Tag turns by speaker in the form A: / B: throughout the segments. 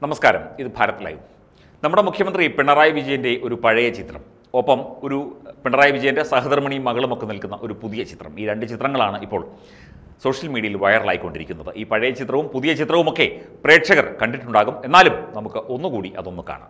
A: നമസ്കാരം ഇത് ഭാരത് ലൈവ് നമ്മുടെ മുഖ്യമന്ത്രി പിണറായി വിജയൻ്റെ ഒരു പഴയ ചിത്രം ഒപ്പം ഒരു പിണറായി വിജയൻ്റെ സഹധർമ്മിണിയും മകളുമൊക്കെ നിൽക്കുന്ന ഒരു പുതിയ ചിത്രം ഈ രണ്ട് ചിത്രങ്ങളാണ് ഇപ്പോൾ സോഷ്യൽ മീഡിയയിൽ വൈറലായിക്കൊണ്ടിരിക്കുന്നത് ഈ പഴയ ചിത്രവും പുതിയ ചിത്രവുമൊക്കെ പ്രേക്ഷകർ കണ്ടിട്ടുണ്ടാകും എന്നാലും നമുക്ക് ഒന്നുകൂടി അതൊന്ന് കാണാം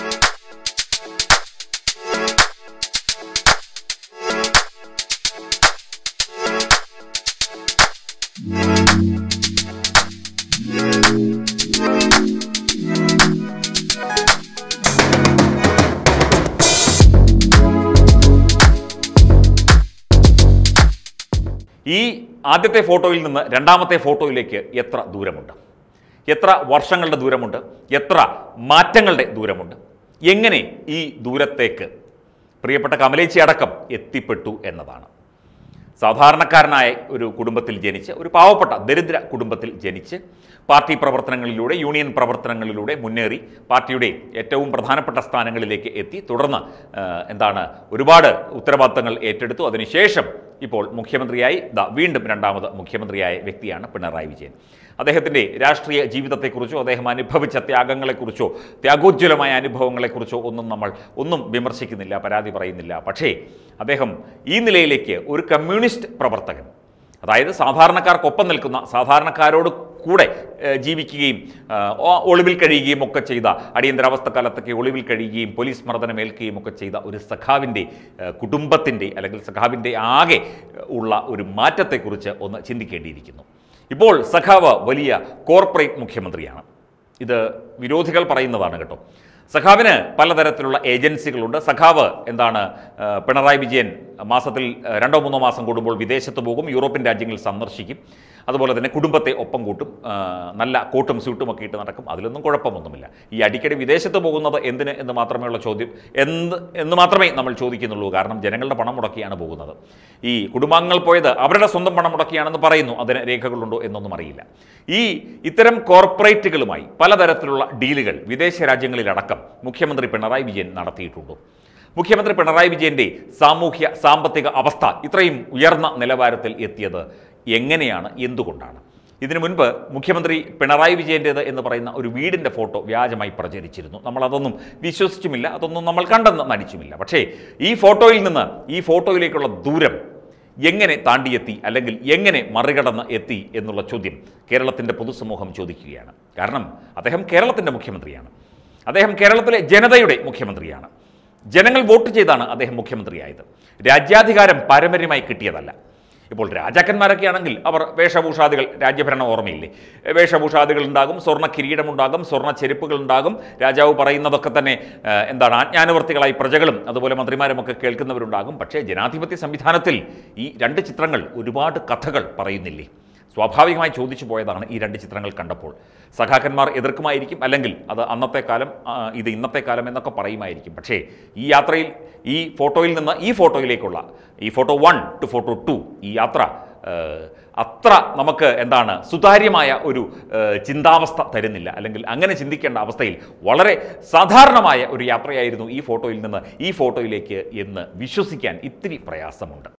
A: ഈ ആദ്യത്തെ ഫോട്ടോയിൽ നിന്ന് രണ്ടാമത്തെ ഫോട്ടോയിലേക്ക് എത്ര ദൂരമുണ്ട് എത്ര വർഷങ്ങളുടെ ദൂരമുണ്ട് എത്ര മാറ്റങ്ങളുടെ ദൂരമുണ്ട് എങ്ങനെ ഈ ദൂരത്തേക്ക് പ്രിയപ്പെട്ട കമലേച്ചി അടക്കം എത്തിപ്പെട്ടു എന്നതാണ് സാധാരണക്കാരനായ ഒരു കുടുംബത്തിൽ ജനിച്ച് ഒരു പാവപ്പെട്ട ദരിദ്ര കുടുംബത്തിൽ ജനിച്ച് പാർട്ടി പ്രവർത്തനങ്ങളിലൂടെ യൂണിയൻ പ്രവർത്തനങ്ങളിലൂടെ മുന്നേറി പാർട്ടിയുടെ ഏറ്റവും പ്രധാനപ്പെട്ട സ്ഥാനങ്ങളിലേക്ക് എത്തി തുടർന്ന് ആ, എന്താണ് ഒരുപാട് ഉത്തരവാദിത്തങ്ങൾ ഏറ്റെടുത്തു അതിനുശേഷം ഇപ്പോൾ മുഖ്യമന്ത്രിയായി ദാ വീണ്ടും രണ്ടാമത് മുഖ്യമന്ത്രിയായ വ്യക്തിയാണ് പിണറായി വിജയൻ അദ്ദേഹത്തിൻ്റെ രാഷ്ട്രീയ ജീവിതത്തെക്കുറിച്ചോ അദ്ദേഹം അനുഭവിച്ച ത്യാഗങ്ങളെക്കുറിച്ചോ ത്യാഗോജ്വലമായ അനുഭവങ്ങളെക്കുറിച്ചോ ഒന്നും നമ്മൾ ഒന്നും വിമർശിക്കുന്നില്ല പരാതി പറയുന്നില്ല പക്ഷേ അദ്ദേഹം ഈ നിലയിലേക്ക് ഒരു കമ്മ്യൂണിസ്റ്റ് പ്രവർത്തകൻ അതായത് സാധാരണക്കാർക്കൊപ്പം നിൽക്കുന്ന സാധാരണക്കാരോട് കൂടെ ഏഹ്, ജീവിക്കുകയും ആഹ്, ഒ- ഒളിവിൽ കഴിയുകയും ഒക്കെ ചെയ്ത അടിയന്തരാവസ്ഥ കാലത്തൊക്കെ ഒളിവിൽ കഴിയുകയും പോലീസ് മർദ്ദനമേൽക്കുകയും ഒക്കെ ചെയ്ത ഒരു സഖാവിൻ്റെ ഏഹ്, കുടുംബത്തിൻ്റെ അല്ലെങ്കിൽ സഖാവിൻ്റെ ആകെ ഉള്ള ഒരു മാറ്റത്തെക്കുറിച്ച് ഒന്ന് ചിന്തിക്കേണ്ടിയിരിക്കുന്നു ഇപ്പോൾ സഖാവ് വലിയ കോർപ്പറേറ്റ് മുഖ്യമന്ത്രിയാണ് ഇത് വിരോധികൾ പറയുന്നതാണ് കേട്ടോ സഖാവിന് പലതരത്തിലുള്ള ഏജൻസികളുണ്ട് സഖാവ് എന്താണ് ആ, പിണറായി വിജയൻ മാസത്തിൽ ആ, രണ്ടോ മൂന്നോ മാസം കൂടുമ്പോൾ വിദേശത്ത് പോകും യൂറോപ്യൻ രാജ്യങ്ങൾ സന്ദർശിക്കും അതുപോലെ തന്നെ കുടുംബത്തെ ഒപ്പം കൂട്ടും ആ, നല്ല കോട്ടും സ്യൂട്ടും ഒക്കെ ഇട്ട് നടക്കും അതിലൊന്നും കുഴപ്പമൊന്നുമില്ല ഈ അടിക്കടി വിദേശത്ത് പോകുന്നത് എന്തിന് എന്ന് മാത്രമേ ഉള്ള ചോദ്യം എന്ത് എന്ന് മാത്രമേ നമ്മൾ ചോദിക്കുന്നുള്ളൂ കാരണം ജനങ്ങളുടെ പണം മുടക്കിയാണ് പോകുന്നത് ഈ കുടുംബാംഗങ്ങൾ പോയത് അവരുടെ സ്വന്തം പണം മുടക്കിയാണെന്ന് പറയുന്നു അതിന് രേഖകളുണ്ടോ എന്നൊന്നും അറിയില്ല ഈ ഇത്തരം കോർപ്പറേറ്റുകളുമായി പലതരത്തിലുള്ള ഡീലുകൾ വിദേശ രാജ്യങ്ങളിലടക്കം മുഖ്യമന്ത്രി പിണറായി വിജയൻ നടത്തിയിട്ടുണ്ടോ മുഖ്യമന്ത്രി പിണറായി വിജയന്റെ സാമൂഹ്യ സാമ്പത്തിക അവസ്ഥ ഇത്രയും ഉയർന്ന നിലവാരത്തിൽ എത്തിയത് എങ്ങനെയാണ് എന്തുകൊണ്ടാണ് ഇതിനു മുൻപ് മുഖ്യമന്ത്രി പിണറായി വിജയൻ്റേത് എന്ന് പറയുന്ന ഒരു വീടിൻ്റെ ഫോട്ടോ വ്യാജമായി പ്രചരിച്ചിരുന്നു നമ്മൾ അതൊന്നും വിശ്വസിച്ചുമില്ല അതൊന്നും നമ്മൾ കണ്ടെന്ന് നടിച്ചുമില്ല പക്ഷേ ഈ ഫോട്ടോയിൽ നിന്ന് ഈ ഫോട്ടോയിലേക്കുള്ള ദൂരം എങ്ങനെ താണ്ടിയെത്തി അല്ലെങ്കിൽ എങ്ങനെ മറികടന്ന് എത്തി എന്നുള്ള ചോദ്യം കേരളത്തിൻ്റെ പൊതുസമൂഹം ചോദിക്കുകയാണ് കാരണം അദ്ദേഹം കേരളത്തിൻ്റെ മുഖ്യമന്ത്രിയാണ് അദ്ദേഹം കേരളത്തിലെ ജനതയുടെ മുഖ്യമന്ത്രിയാണ് ജനങ്ങൾ വോട്ട് ചെയ്താണ് അദ്ദേഹം മുഖ്യമന്ത്രിയായത് രാജ്യാധികാരം പാരമ്പര്യമായി കിട്ടിയതല്ല ഇപ്പോൾ രാജാക്കന്മാരൊക്കെ ആണെങ്കിൽ അവർ വേഷഭൂഷാദികൾ രാജ്യഭരണം ഓർമ്മയില്ലേ വേഷഭൂഷാദികൾ ഉണ്ടാകും സ്വർണ്ണ കിരീടമുണ്ടാകും സ്വർണ്ണ ചെരുപ്പുകൾ ഉണ്ടാകും രാജാവ് പറയുന്നതൊക്കെ തന്നെ ആ, എന്താണ് ആജ്ഞാനുവർത്തികളായി പ്രജകളും അതുപോലെ മന്ത്രിമാരും ഒക്കെ കേൾക്കുന്നവരുണ്ടാകും പക്ഷേ ജനാധിപത്യ സംവിധാനത്തിൽ ഈ രണ്ട് ചിത്രങ്ങൾ ഒരുപാട് കഥകൾ പറയുന്നില്ലേ സ്വാഭാവികമായി ചോദിച്ചു പോയതാണ് ഈ രണ്ട് ചിത്രങ്ങൾ കണ്ടപ്പോൾ സഖാക്കന്മാർ എതിർക്കുമായിരിക്കും അല്ലെങ്കിൽ അത് അന്നത്തെ കാലം ആ, ഇത് ഇന്നത്തെ കാലം എന്നൊക്കെ പറയുമായിരിക്കും പക്ഷേ ഈ യാത്രയിൽ ഈ ഫോട്ടോയിൽ നിന്ന് ഈ ഫോട്ടോയിലേക്കുള്ള ഈ photo one to photo two ഈ യാത്ര ഏഹ്, അത്ര നമുക്ക് എന്താണ് സുതാര്യമായ ഒരു ഏഹ്, ചിന്താവസ്ഥ തരുന്നില്ല അല്ലെങ്കിൽ അങ്ങനെ ചിന്തിക്കേണ്ട അവസ്ഥയിൽ വളരെ സാധാരണമായ ഒരു യാത്രയായിരുന്നു ഈ ഫോട്ടോയിൽ നിന്ന് ഈ ഫോട്ടോയിലേക്ക് എന്ന് വിശ്വസിക്കാൻ ഇത്തിരി പ്രയാസമുണ്ട്